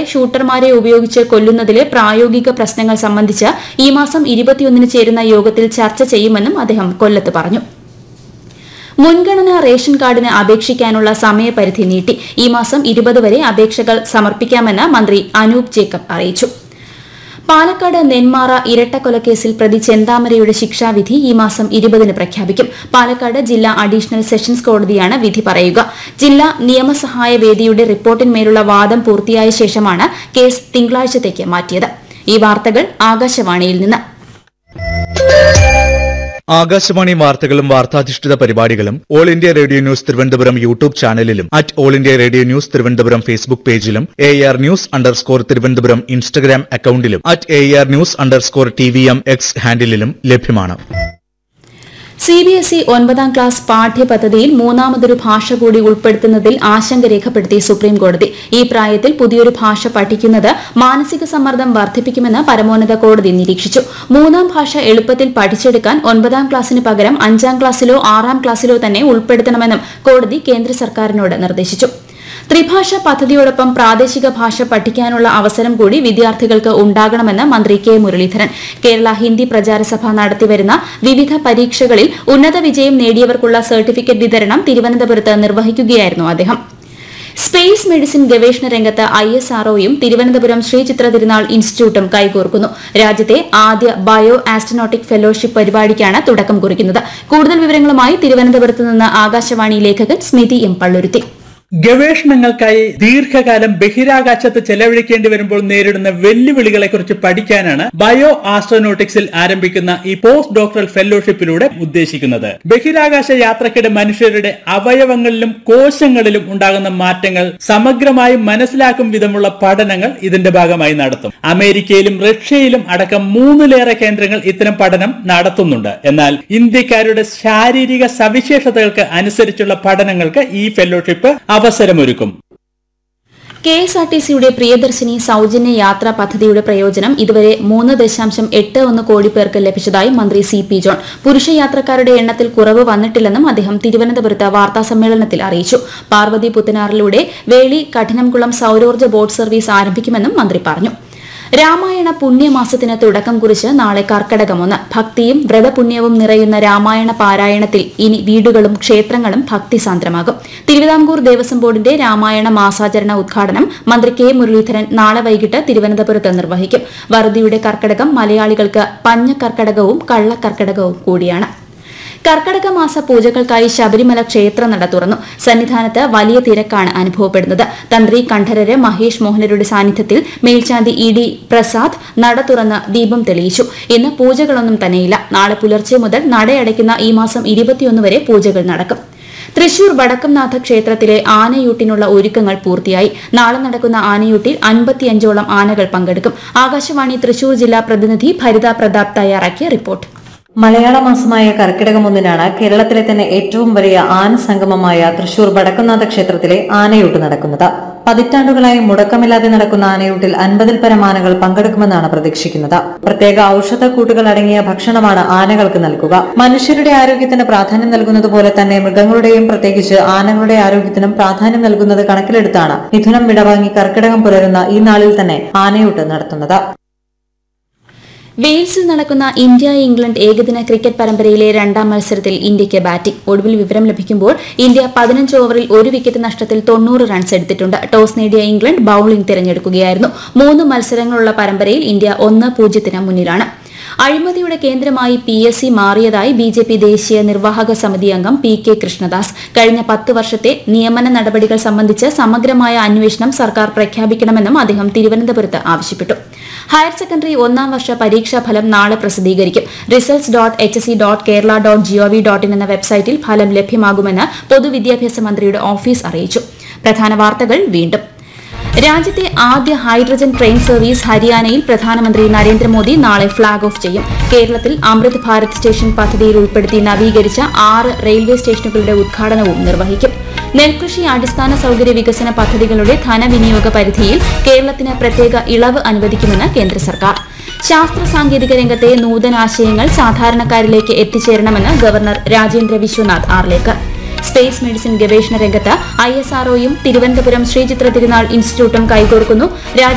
ഷൂട്ടർമാരെ ഉപയോഗിച്ച് കൊല്ലുന്നതിലെ പ്രായോഗിക പ്രശ്നങ്ങൾ സംബന്ധിച്ച് ഈ മാസം ഇരുപത്തിയൊന്നിന് ചേരുന്ന യോഗത്തിൽ ചർച്ച ചെയ്യുമെന്നും അദ്ദേഹം കൊല്ലത്ത് പറഞ്ഞു മുൻഗണനാ റേഷൻ കാർഡിന് അപേക്ഷിക്കാനുള്ള സമയപരിധി നീട്ടി ഈ മാസം ഇരുപത് വരെ അപേക്ഷകൾ സമർപ്പിക്കാമെന്ന് മന്ത്രി അനൂപ് ജേക്കബ് അറിയിച്ചു പാലക്കാട് നെന്മാറ ഇരട്ടക്കൊലക്കേസിൽ പ്രതി ചെന്താമരയുടെ ശിക്ഷാവിധി ഈ മാസം ഇരുപതിന് പ്രഖ്യാപിക്കും പാലക്കാട് ജില്ലാ അഡീഷണൽ സെഷൻസ് കോടതിയാണ് വിധി പറയുക ജില്ലാ നിയമസഹായ വേദിയുടെ റിപ്പോർട്ടിന്മേലുള്ള വാദം പൂർത്തിയായ ശേഷമാണ് കേസ് തിങ്കളാഴ്ചത്തേക്ക് മാറ്റിയത് ഈ വാർത്തകൾ ആകാശവാണിയിൽ നിന്ന് ആകാശവാണി വാർത്തകളും വാർത്താധിഷ്ഠിത പരിപാടികളും All India Radio news Thiruvananthapuram YouTube ചാനലിലും at All India Radio news Thiruvananthapuram Facebook പേജിലും A R news underscore Thiruvananthapuram Instagram അക്കൌണ്ടിലും at A R news underscore T V M X ഹാൻഡിലും ലഭ്യമാണ് സി ബി എസ് ഇ ഒൻപതാം ക്ലാസ് പാഠ്യപദ്ധതിയിൽ മൂന്നാമതൊരു ഭാഷ കൂടി ഉൾപ്പെടുത്തുന്നതിൽ ആശങ്ക രേഖപ്പെടുത്തി സുപ്രീംകോടതി ഈ പ്രായത്തിൽ പുതിയൊരു ഭാഷ പഠിക്കുന്നത് മാനസിക സമ്മർദ്ദം വർദ്ധിപ്പിക്കുമെന്ന് പരമോന്നത കോടതി നിരീക്ഷിച്ചു മൂന്നാം ഭാഷ എളുപ്പത്തിൽ പഠിച്ചെടുക്കാൻ ഒൻപതാം ക്ലാസ്സിന് പകരം അഞ്ചാം ക്ലാസ്സിലോ ആറാം ക്ലാസ്സിലോ തന്നെ ഉൾപ്പെടുത്തണമെന്നും കോടതി കേന്ദ്ര സർക്കാരിനോട് നിർദ്ദേശിച്ചു ത്രിഭാഷ പദ്ധതിയോടൊപ്പം പ്രാദേശിക ഭാഷ പഠിക്കാനുള്ള അവസരം കൂടി വിദ്യാർത്ഥികൾക്ക് ഉണ്ടാകണമെന്ന് മന്ത്രി കെ മുരളീധരൻ കേരള ഹിന്ദി പ്രചാരസഭ നടത്തിവരുന്ന വിവിധ പരീക്ഷകളിൽ ഉന്നത വിജയം നേടിയവർക്കുള്ള സർട്ടിഫിക്കറ്റ് വിതരണം തിരുവനന്തപുരത്ത് നിർവഹിക്കുകയായിരുന്നു അദ്ദേഹം സ്പേസ് മെഡിസിൻ ഗവേഷണ രംഗത്ത് ഐ എസ് ആർഒയും തിരുവനന്തപുരം ശ്രീ ചിത്ര തിരുനാൾ ഇൻസ്റ്റിറ്റ്യൂട്ടും കൈകോർക്കുന്നു രാജ്യത്തെ ആദ്യ ബയോ ആസ്ട്രോനോട്ടിക് ഫെലോഷിപ്പ് പരിപാടിക്കാണ് തുടക്കം കുറിക്കുന്നത് കൂടുതൽ വിവരങ്ങളുമായി തിരുവനന്തപുരത്ത് നിന്ന് ആകാശവാണി ലേഖകൻ സ്മിതി എം പള്ളുരുത്തി ഗവേഷണങ്ങൾക്കായി ദീർഘകാലം ബഹിരാകാശത്ത് ചെലവഴിക്കേണ്ടി വരുമ്പോൾ നേരിടുന്ന വെല്ലുവിളികളെക്കുറിച്ച് പഠിക്കാനാണ് ബയോ ആസ്ട്രോനോട്ടിക്സിൽ ആരംഭിക്കുന്ന ഈ പോസ്റ്റ് ഡോക്ടറൽ ഫെലോഷിപ്പിലൂടെ ഉദ്ദേശിക്കുന്നത് ബഹിരാകാശ യാത്രക്കിടെ മനുഷ്യരുടെ അവയവങ്ങളിലും കോശങ്ങളിലും ഉണ്ടാകുന്ന മാറ്റങ്ങൾ സമഗ്രമായി മനസ്സിലാക്കും വിധമുള്ള പഠനങ്ങൾ ഇതിന്റെ ഭാഗമായി നടത്തും അമേരിക്കയിലും റഷ്യയിലും അടക്കം മൂന്നിലേറെ കേന്ദ്രങ്ങൾ ഇത്തരം പഠനം നടത്തുന്നുണ്ട് എന്നാൽ ഇന്ത്യക്കാരുടെ ശാരീരിക സവിശേഷതകൾക്ക് അനുസരിച്ചുള്ള പഠനങ്ങൾക്ക് ഈ ഫെലോഷിപ്പ് അവസരമൊരുക്കും കെ എസ് ആർ ടി സിയുടെ പ്രിയദർശിനി സൌജന്യ യാത്രാ പദ്ധതിയുടെ പ്രയോജനം ഇതുവരെ മൂന്ന് ദശാംശം എട്ട് ഒന്ന് കോടി പേർക്ക് ലഭിച്ചതായി മന്ത്രി സി പി ജോൺ പുരുഷ യാത്രക്കാരുടെ എണ്ണത്തിൽ കുറവ് വന്നിട്ടില്ലെന്നും അദ്ദേഹം തിരുവനന്തപുരത്ത് വാർത്താസമ്മേളനത്തിൽ അറിയിച്ചു പാർവതി പുത്തനാറിലൂടെ വേളി കഠിനംകുളം സൌരോർജ്ജ ബോട്ട് സർവീസ് ആരംഭിക്കുമെന്നും മന്ത്രി പറഞ്ഞു രാമായണ പുണ്യമാസത്തിന് തുടക്കം കുറിച്ച് നാളെ കർക്കടകമൊന്ന് ഭക്തിയും വ്രതപുണ്യവും നിറയുന്ന രാമായണ പാരായണത്തിൽ ഇനി വീടുകളും ക്ഷേത്രങ്ങളും ഭക്തിസാന്ദ്രമാകും തിരുവിതാംകൂർ ദേവസ്വം ബോർഡിന്റെ രാമായണ മാസാചരണ ഉദ്ഘാടനം മന്ത്രി കെ മുരളീധരൻ നാളെ വൈകിട്ട് തിരുവനന്തപുരത്ത് നിർവഹിക്കും വറുതിയുടെ കർക്കടകം മലയാളികൾക്ക് പഞ്ഞക്കർക്കടകവും കള്ളക്കർക്കടകവും കൂടിയാണ് കർക്കടക മാസ പൂജകൾക്കായി ശബരിമല ക്ഷേത്ര നട തുറന്നു സന്നിധാനത്ത് വലിയ തിരക്കാണ് അനുഭവപ്പെടുന്നത് തന്ത്രി കണ്ഠരര് മഹേഷ് മോഹനരുടെ സാന്നിധ്യത്തിൽ മേൽശാന്തി ഇ ഡി പ്രസാദ് നട തുറന്ന് ദീപം തെളിയിച്ചു ഇന്ന് പൂജകളൊന്നും തന്നെയില്ല നാളെ പുലർച്ചെ മുതൽ നടയടയ്ക്കുന്ന ഈ മാസം ഇരുപത്തിയൊന്ന് വരെ പൂജകൾ നടക്കും തൃശൂർ വടക്കംനാഥ ക്ഷേത്രത്തിലെ ആനയൂട്ടിനുള്ള ഒരുക്കങ്ങൾ പൂർത്തിയായി നാളെ നടക്കുന്ന ആനയൂട്ടിൽ അൻപത്തിയഞ്ചോളം ആനകൾ പങ്കെടുക്കും ആകാശവാണി തൃശൂർ ജില്ലാ പ്രതിനിധി ഭരിത പ്രതാപ് തയ്യാറാക്കിയ റിപ്പോർട്ട് മലയാള മാസമായ കർക്കിടകം ഒന്നിനാണ് കേരളത്തിലെ തന്നെ ഏറ്റവും വലിയ ആന സംഗമമായ തൃശൂർ വടക്കുന്നാഥ ക്ഷേത്രത്തിലെ ആനയൂട്ട് നടക്കുന്നത് പതിറ്റാണ്ടുകളായി മുടക്കമില്ലാതെ നടക്കുന്ന ആനയൂട്ടിൽ അൻപതിൽ പരം ആനകൾ പങ്കെടുക്കുമെന്നാണ് പ്രതീക്ഷിക്കുന്നത് പ്രത്യേക ഔഷധക്കൂട്ടുകൾ അടങ്ങിയ ഭക്ഷണമാണ് ആനകൾക്ക് നൽകുക മനുഷ്യരുടെ ആരോഗ്യത്തിന് പ്രാധാന്യം നൽകുന്നത് പോലെ തന്നെ മൃഗങ്ങളുടെയും പ്രത്യേകിച്ച് ആനകളുടെ ആരോഗ്യത്തിനും പ്രാധാന്യം നൽകുന്നത് കണക്കിലെടുത്താണ് മിഥുനം വിടവാങ്ങി കർക്കിടകം പുലരുന്ന ഈ നാളിൽ തന്നെ ആനയൂട്ട് നടത്തുന്നത് വെയിൽസിൽ നടക്കുന്ന ഇന്ത്യ ഇംഗ്ലണ്ട് ഏകദിന ക്രിക്കറ്റ് പരമ്പരയിലെ രണ്ടാം മത്സരത്തിൽ ഇന്ത്യയ്ക്ക് ബാറ്റിംഗ് ഒടുവിൽ വിവരം ലഭിക്കുമ്പോൾ ഇന്ത്യ പതിനഞ്ച് ഓവറിൽ ഒരു വിക്കറ്റ് നഷ്ടത്തിൽ തൊണ്ണൂറ് റൺസ് എടുത്തിട്ടുണ്ട് ടോസ് നേടിയ ഇംഗ്ലണ്ട് ബൌളിംഗ് തിരഞ്ഞെടുക്കുകയായിരുന്നു മൂന്ന് മത്സരങ്ങളുള്ള പരമ്പരയിൽ ഇന്ത്യ ഒന്ന് പൂജ്യത്തിന് മുന്നിലാണ് അഴിമതിയുടെ കേന്ദ്രമായി പി എസ് സി മാറിയതായി ബി ജെ പി ദേശീയ നിർവാഹക സമിതി അംഗം പി കെ കൃഷ്ണദാസ് കഴിഞ്ഞ പത്ത് വർഷത്തെ നിയമന നടപടികൾ സംബന്ധിച്ച് സമഗ്രമായ അന്വേഷണം സർക്കാർ പ്രഖ്യാപിക്കണമെന്നും അദ്ദേഹം തിരുവനന്തപുരത്ത് ആവശ്യപ്പെട്ടു ഹയർ സെക്കൻഡറി ഒന്നാം വർഷ പരീക്ഷാ ഫലം നാളെ പ്രസിദ്ധീകരിക്കും results dot H C dot Kerala dot gov dot in എന്ന വെബ്സൈറ്റിൽ ഫലം ലഭ്യമാകുമെന്ന് പൊതുവിദ്യാഭ്യാസ മന്ത്രിയുടെ ഓഫീസ് അറിയിച്ചു പ്രധാന വാർത്തകൾ വീണ്ടും രാജ്യത്തെ ആദ്യ ഹൈഡ്രജൻ ട്രെയിൻ സർവീസ് ഹരിയാനയിൽ പ്രധാനമന്ത്രി നരേന്ദ്രമോദി നാളെ ഫ്ളാഗ് ഓഫ് ചെയ്യും കേരളത്തിൽ അമൃത് ഭാരത് സ്റ്റേഷൻ പദ്ധതിയിൽ ഉൾപ്പെടുത്തി നവീകരിച്ച ആറ് റെയിൽവേ സ്റ്റേഷനുകളുടെ ഉദ്ഘാടനവും നിർവഹിക്കും നെൽകൃഷി അടിസ്ഥാന സൌകര്യ വികസന പദ്ധതികളുടെ ധനവിനിയോഗ പരിധിയിൽ കേരളത്തിന് പ്രത്യേക ഇളവ് അനുവദിക്കുമെന്ന് കേന്ദ്ര സർക്കാർ ശാസ്ത്ര സാങ്കേതിക രംഗത്തെ നൂതനാശയങ്ങൾ സാധാരണക്കാരിലേക്ക് എത്തിച്ചേരണമെന്ന് governor Rajendra Vishwanath Arlekar space medicine ഗവേഷണ രംഗത്ത് ഐ എസ് ആർഒയും തിരുവനന്തപുരം ശ്രീചിത്ര തിരുനാൾ ഇൻസ്റ്റിറ്റ്യൂട്ടും കൈകോർക്കുന്നു